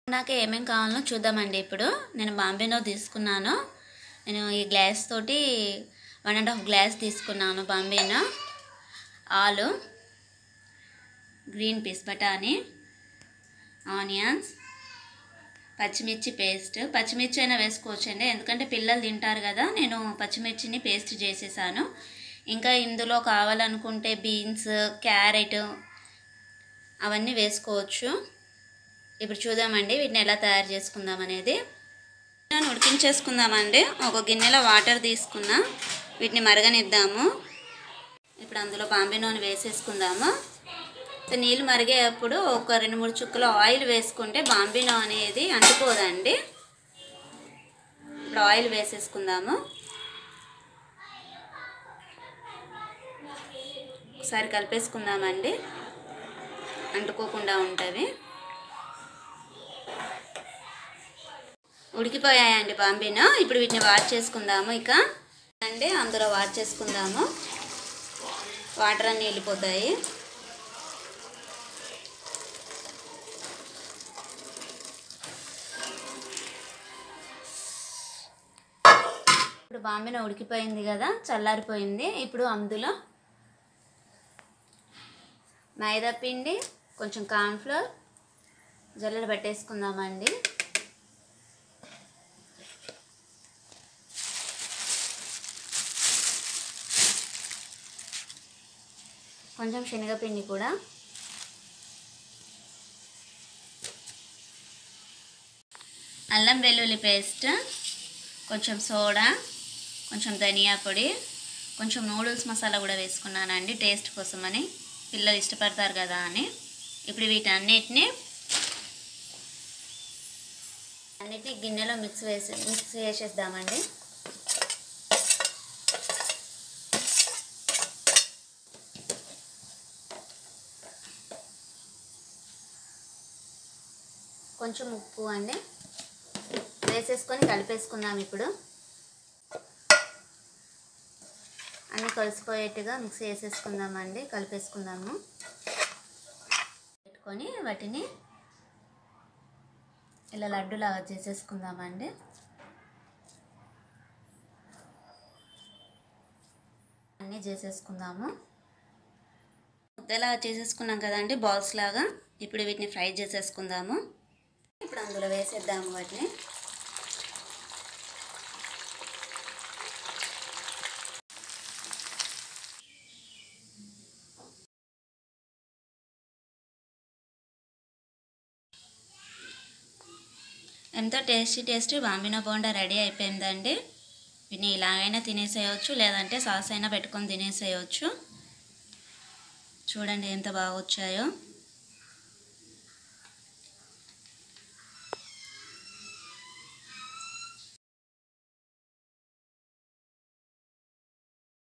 నాకు ఏమేమి కావాలో చూద్దామండి ఇప్పుడు నేను బాంబేనో తీసుకున్నాను నేను ఈ గ్లాస్ తోటి వన్ అండ్ హాఫ్ గ్లాస్ తీసుకున్నాను బాంబేనో ఆలు గ్రీన్ పీస్ బఠానీ ఆనియన్స్ పచ్చిమిర్చి పేస్ట్ పచ్చిమిర్చి అయినా వేసుకోవచ్చండి ఎందుకంటే పిల్లలు తింటారు కదా నేను పచ్చిమిర్చిని పేస్ట్ చేసేసాను ఇంకా ఇందులో కావాలనుకుంటే బీన్స్ క్యారెట్ అవన్నీ వేసుకోవచ్చు ఇప్పుడు చూద్దామండి వీటిని ఎలా తయారు చేసుకుందాం అనేది నేను ఉడికించేసుకుందామండి ఒక గిన్నెలో వాటర్ తీసుకున్నా వీటిని మరగనిద్దాము ఇప్పుడు అందులో బాంబే నూనె వేసేసుకుందాము నీళ్ళు మరిగేటప్పుడు ఒక రెండు మూడు చుక్కలు ఆయిల్ వేసుకుంటే బాంబే నూనె అనేది అంటుకోదండి ఇప్పుడు ఆయిల్ వేసేసుకుందాము ఒకసారి కలిపేసుకుందామండి అంటుకోకుండా ఉంటుంది ఉడికిపోయాయండి బాంబీను ఇప్పుడు వీటిని వాష్ చేసుకుందాము ఇక అండి అందులో వాష్ చేసుకుందాము వాటర్ అన్నీ వెళ్ళిపోతాయి ఇప్పుడు బాంబీన ఉడికిపోయింది కదా చల్లారిపోయింది ఇప్పుడు అందులో మైదా పిండి కొంచెం కార్న్ఫ్లోర్ జల్లెడ పెట్టేసుకుందామండి కొంచెం శనగపిండి కూడా అల్లం వెల్లుల్లి పేస్ట్ కొంచెం సోడా కొంచెం ధనియా పొడి కొంచెం నూడిల్స్ మసాలా కూడా వేసుకున్నానండి టేస్ట్ కోసమని పిల్లలు ఇష్టపడతారు కదా అని ఇప్పుడు వీటన్నిటిని అన్నిటిని గిన్నెలో మిక్స్ వేసి మిక్స్ చేసేద్దామండి కొంచెం ఉప్పు అండి వేసేసుకొని కలిపేసుకుందాం ఇప్పుడు అన్నీ కలిసిపోయేట్టుగా మిక్స్ చేసేసుకుందామండి కలిపేసుకుందాము పెట్టుకొని వాటిని ఇలా లడ్డులాగా చేసేసుకుందామండి అన్నీ చేసేసుకుందాము ముద్దలా చేసేసుకున్నాం కదండి బాల్స్ లాగా ఇప్పుడు వీటిని ఫ్రై చేసేసుకుందాము ఇప్పుడు అందులో వేసేద్దాము వాటిని ఎంతో tasty tasty Bambino bonda ready అయిపోయిందండి వీటిని ఇలాగైనా తినేసేయచ్చు లేదంటే సాస్ అయినా పెట్టుకొని తినేసేయచ్చు చూడండి ఎంత బాగా వచ్చాయో